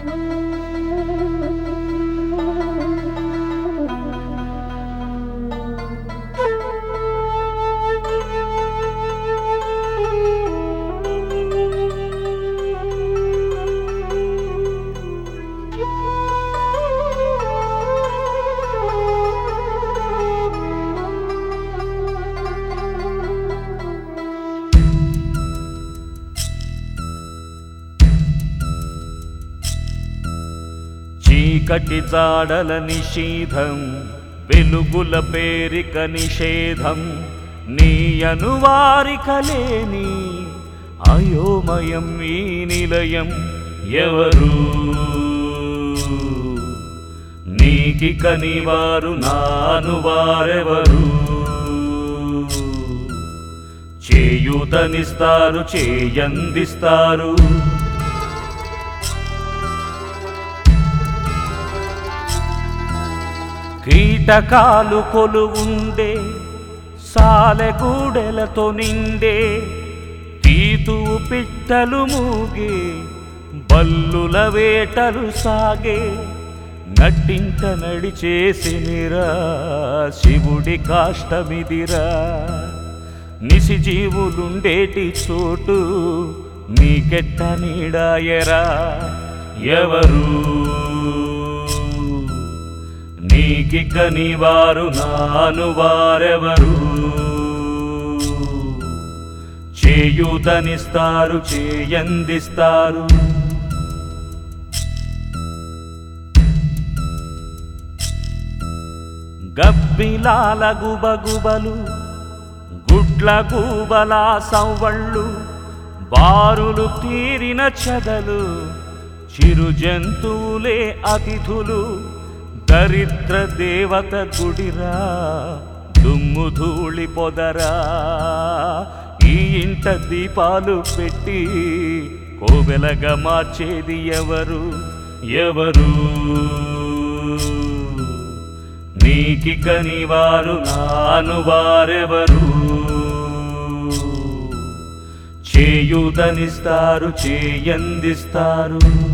చీకటి జాడల నిషేధం వెలుగుల పేరిక నిషేధం నీ అనువారిక లేని అయోమయం ఈ నిలయం ఎవరు నీకి కనివారు నాను వారెవరు చేయూతనిస్తారు చేయందిస్తారు కీటకాలు కొలువుండే సాలెగూడెలతో నిండే తీతువు పిట్టలు మూగే బల్లుల వేటలు సాగే నట్టింట నడిచేసినిరా శివుడి కాష్టమిదిరా నిసిజీవులుండేటి చోటు నీకెట్ట నీడాయరా ఎవరు నీకిక నీవారు నాను వారెవరు చేయూతనిస్తారు చేయందిస్తారు గబ్బిలాల గుబగుబలు గుడ్ల గూబల సవ్వళ్ళు బారులు తీరిన చెదలు చిరు జంతువులే అతిథులు దరిద్ర దేవత గుడిరా దుమ్ము ధూళి పొదరా ఈ ఇంట దీపాలు పెట్టి కోవెలగా మార్చేది ఎవరు ఎవరు నీకిక నీవారు నాను వారెవరు చేయూతనిస్తారు చేయందిస్తారు